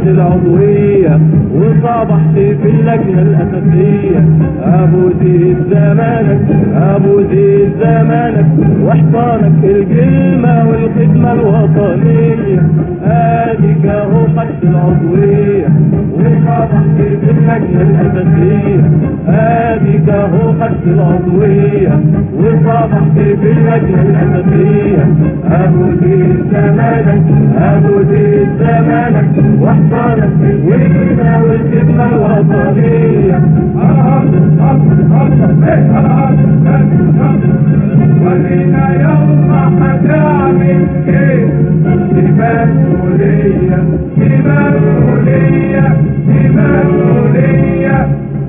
خدت العضوية وصبحت في اللجنة الأساسية أبو زيد زمانك أبو زيد زمانك وحصانك الكلمة والخدمة الوطنية آديك أهو خدت العضوية وصبحت في اللجنة الأساسية آديك أهو خدت العضوية وصبحت في اللجنة الأساسية أبو زيد زمانك أبو زيد زمانك واحضرك والكلمة والخدمة الوطنية ورينا يوم هتعمل ايه دي مسؤولية دي مسؤولية دي مسؤولية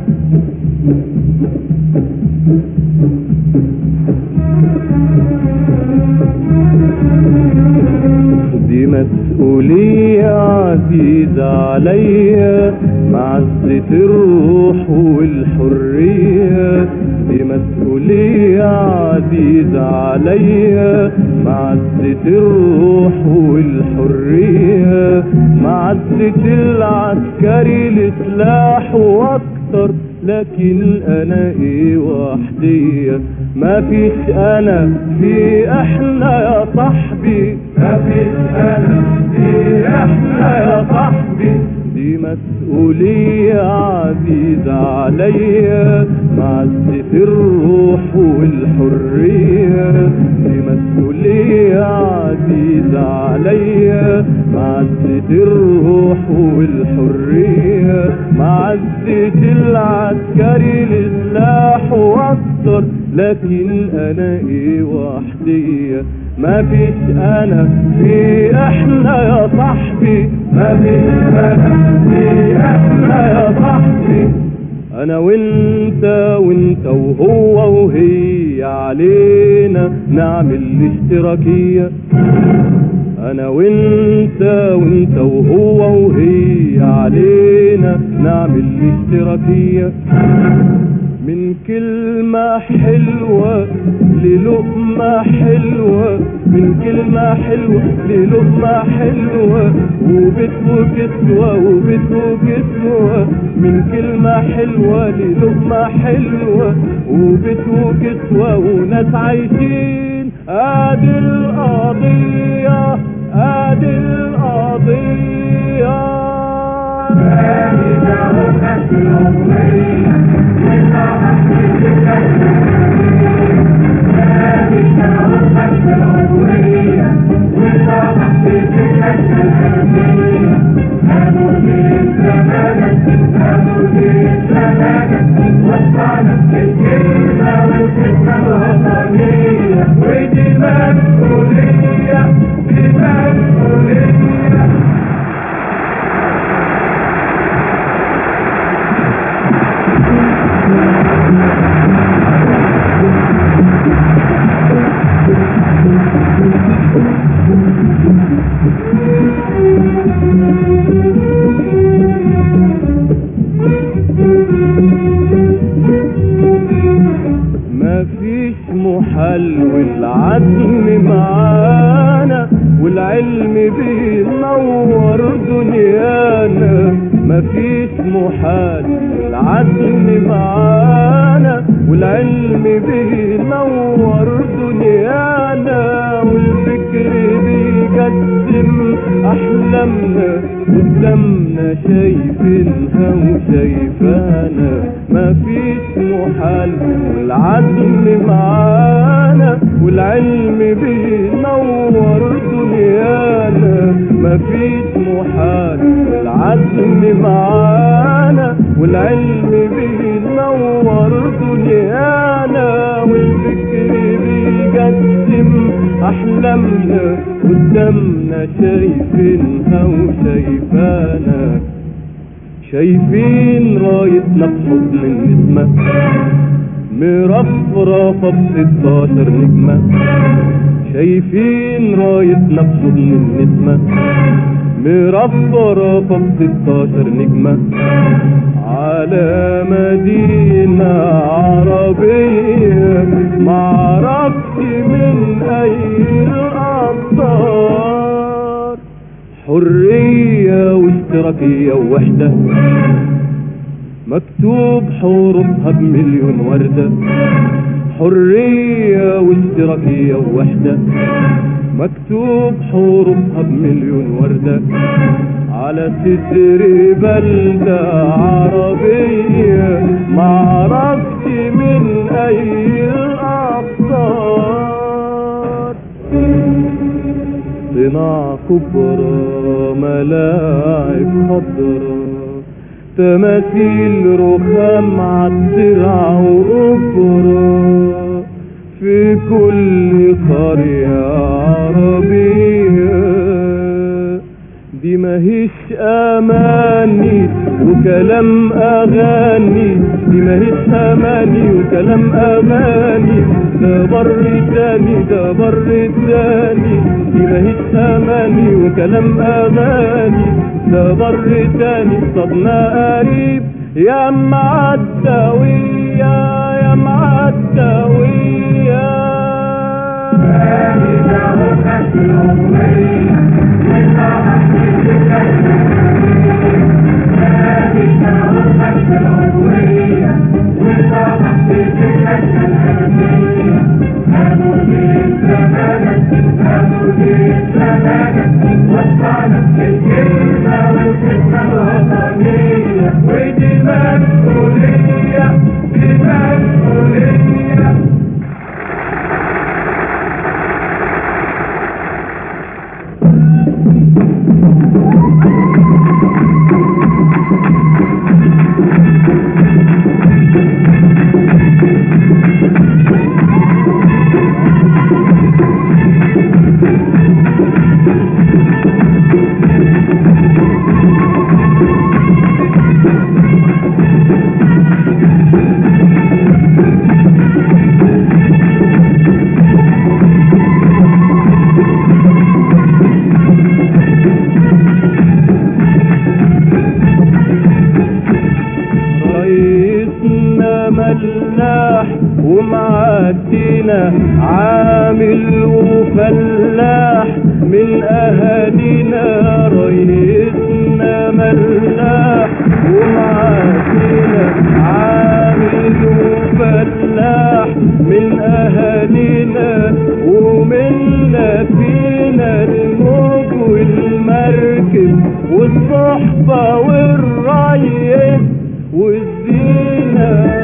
دي مسؤولية عزيزة عليا معزة الروح والحرية دي مسؤولية عزيزة عليا معزة الروح والحرية معزة العسكري لسلاح واكتر لكن انا ايه وحدية ما فيش انا في احنا يا صاحبي ما فيش انا في احنا يا صاحبي دي مسؤولية عزيزة عليا معزة الروح والحرية دي مسؤولية عزيزة عليا معزة الروح والحرية معزة العسكري لسلاح واكتر لكن انا ايه وحدية ما فيش انا في احنا يا صاحبي ما فيش انا في احنا يا صاحبي انا وانت وانت وهو وهي علينا نعمل اشتراكية انا وانت وانت وهو وهي علينا نعمل اشتراكية من كلمة حلوة للقمة حلوة من كلمة حلوة للقمة حلوة وبيت وكسوة وبيت وكسوة من كلمة حلوة للقمة حلوة وبيت وكسوة وناس عايشين ادي القضية ادي القضية ودي مسؤولية دي مسؤولية مفيش محل والعزم معانا والعلم بينور دنيانا مفيش محال والعزم معانا والعلم بينور دنيانا والفكر بيقدم احلامنا قدامنا شايفينها وشايفانا مفيش محال والعزم معانا والعلم بينور دنيانا مفيش محال والعزم معانا والعلم بينور دنيانا والفكر بيقدم احلامنا قدامنا شايفينها وشايفانا شايفين رايتنا بحضن النسمة مرفرفة بستاشر نجمة شايفين رايتنا بحضن النسمة مرفرفة بستاشر نجمة على مدينة عربية معرفش من أي الأمطار حرية واشتراكية ووحدة مكتوب حروفها بمليون وردة حرية واشتراكية ووحدة مكتوب حروفها بمليون وردة على صدر بلدة عربية معرفش من أي الأقطار صناع كبرى ملاعب خضرا تماثيل رخام عالترع وأخرى في كل قرية عربية دي ماهيش أماني وكلام أغاني دي ماهيش أماني وكلام أغاني ده بر تاني ده بر تاني دي ماهيش أماني وكلام أغاني ده بر تاني صدنا قريب يا معدوية يا معدوية ودي مسؤولية دي مسؤولية رئيسنا ملاح ومعدينا عامل وفلاح من اهالينا رئيسنا ملاح ومعدينا عامل وفلاح من اهالينا ومنا فينا الموج والمركب والصحبة والريس والزينة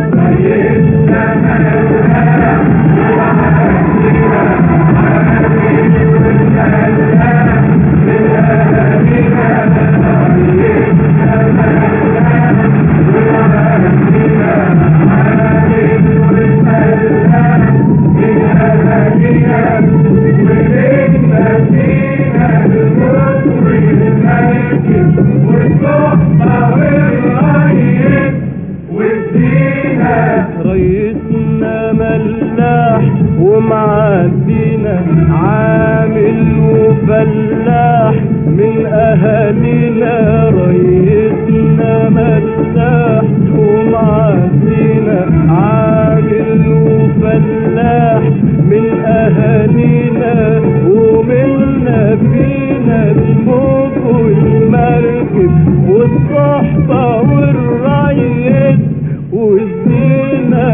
رئيسنا ملاح ومعدينا عامل وفلاح من اهالينا رئيسنا ملاح ومعدينا عامل وفلاح من اهالينا ومنا فينا الموج والمركب والصحبة والريس والزينة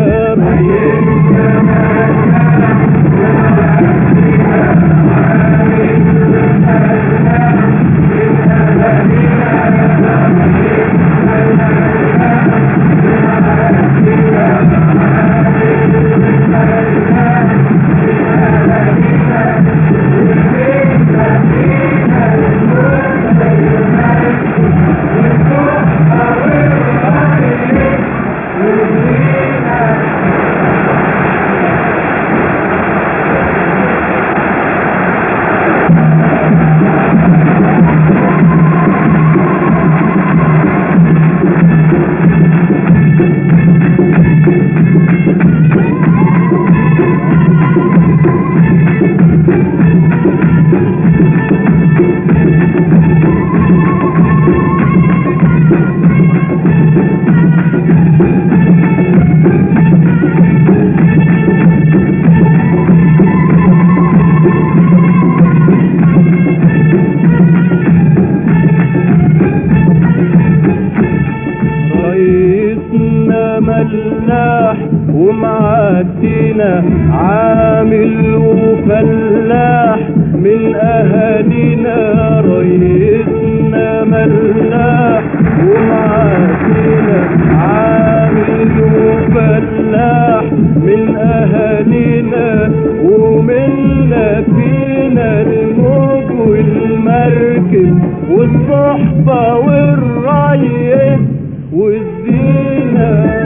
أهالينا عامل وفلاح من أهالينا رئيسنا ملاح ومعادينا عامل وفلاح من أهالينا ومنا فينا الموج والمركب والصحبة والريس والزينة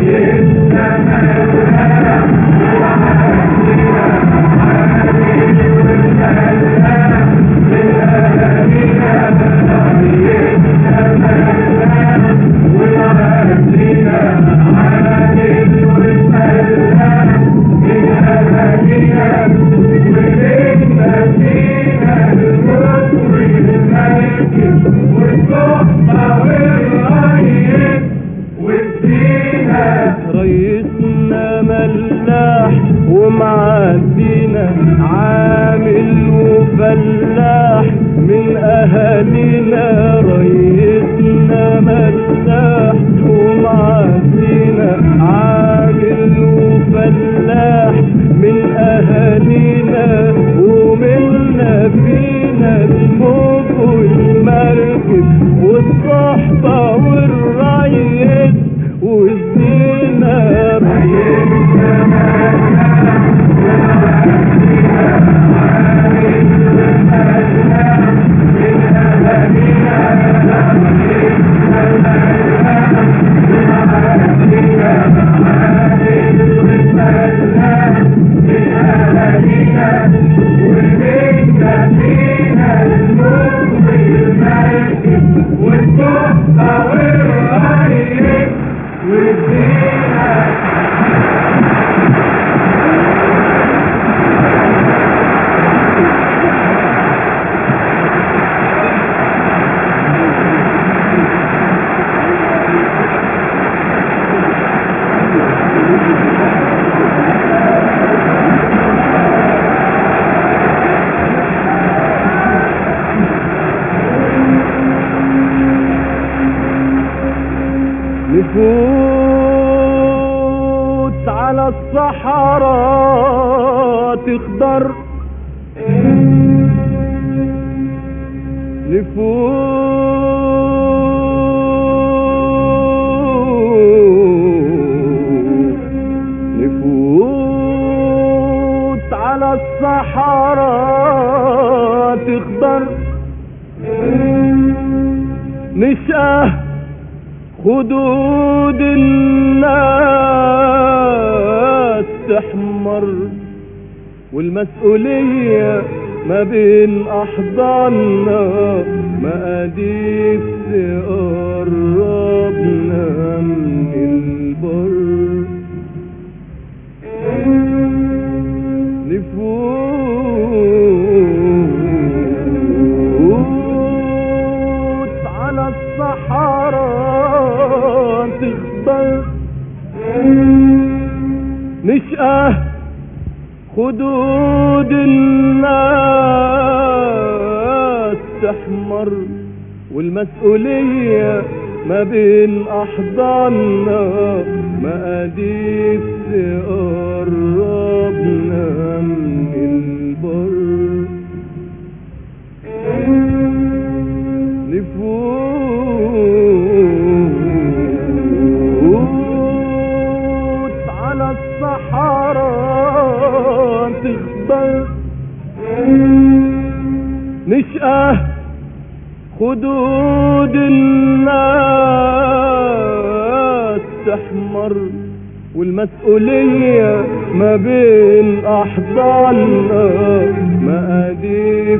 رئيسنا ملاح ومعدينا عامل وفلاح من أهالينا رئيسنا ملاح ومعدينا عامل وفلاح من أهالينا ومنا فينا الموج والمركب والصحبة والريس والزينة نفوت على الصحراء تخضر نفوت نفوت على الصحراء تخضر نشأة خدود الناس تحمر والمسؤولية ما بين أحضاننا مقاديف تقربنا من البر نفوت على الصحراء تخضر نشأة خدود الناس تحمر والمسؤولية ما بين أحضاننا مقاديف تقربنا من البر نفوت على الصحراء تخضر نشأة خدود الناس تحمر والمسؤولية ما بين أحضاننا مقاديف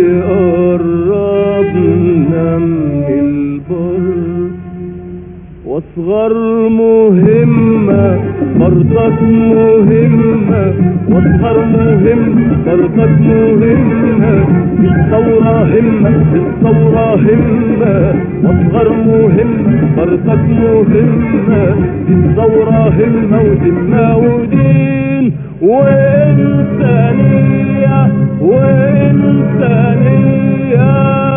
تقربنا من البر واصغر مهمة برضك مهمة واصغر مهم برضك مهمة الثورة همة الثورة همة واصغر مهم برضك مهمة الثورة همة ودمة ودين وإنسانية وإنسانية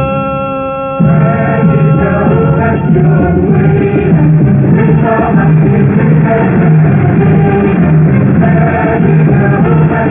Thank you.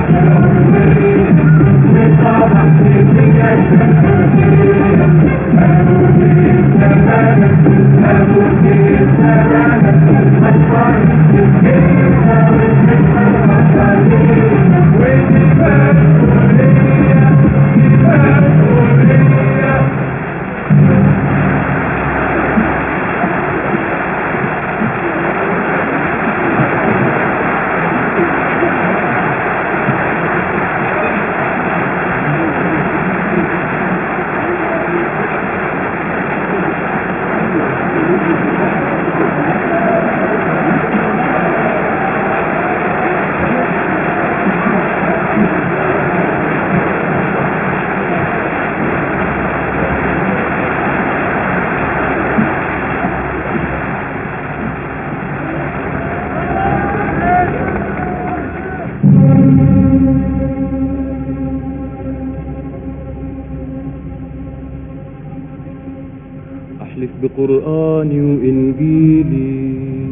أحلف بقرآني وإنجيلي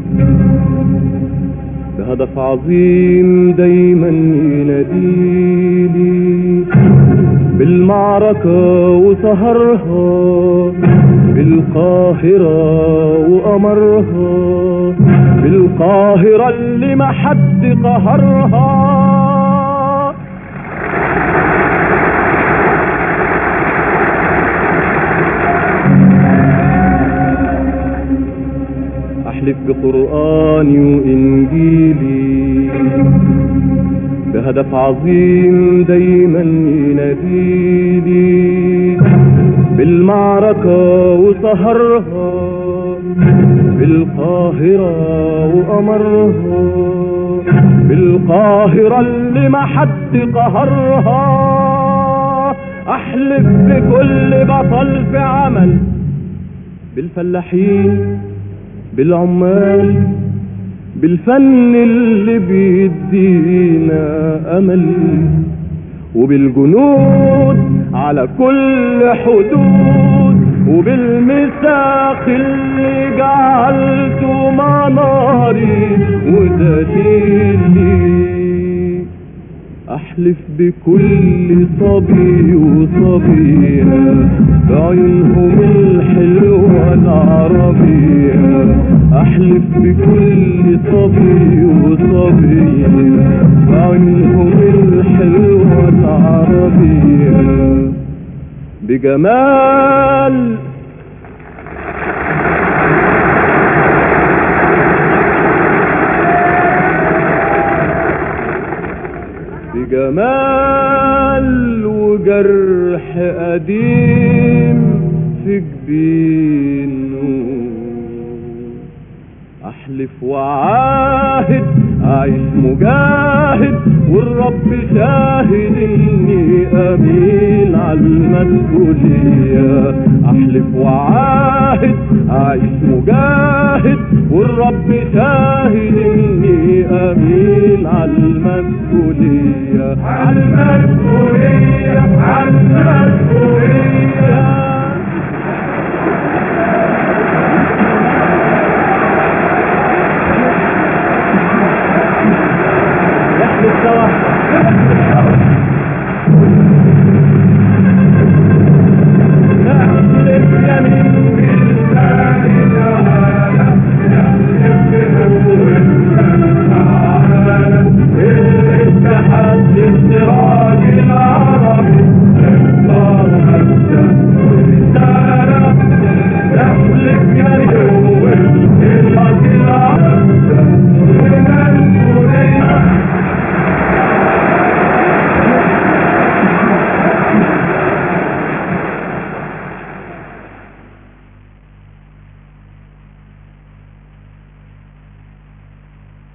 بهدف عظيم دايما يناديلي بالمعركة وسهرها بالقاهرة وقمرها بالقاهرة اللي ما حد قهرها أحلف بقرآني وإنجيلي بهدف عظيم دايما يناديلي بالمعركة وسهرها بالقاهرة وقمرها بالقاهرة اللي ما حد قهرها أحلف بكل بطل في عمل بالفلاحين بالعمال بالفن اللي بيدينا امل وبالجنود على كل حدود وبالمساق اللي جعلته مناري ودليلي احلف بكل صبي وصبية بعيونهم الحلوة العربية احلف بكل صبي وصبية بعيونهم الحلوة العربية بجمال بجمال وجرح قديم في جبينه احلف وعاهد اعيش مجاهد والرب شاهد اني امين على المسؤوليه احلف وعاهد اعيش مجاهد والرب شاهد اني امين على المسؤوليه المسؤولية عنا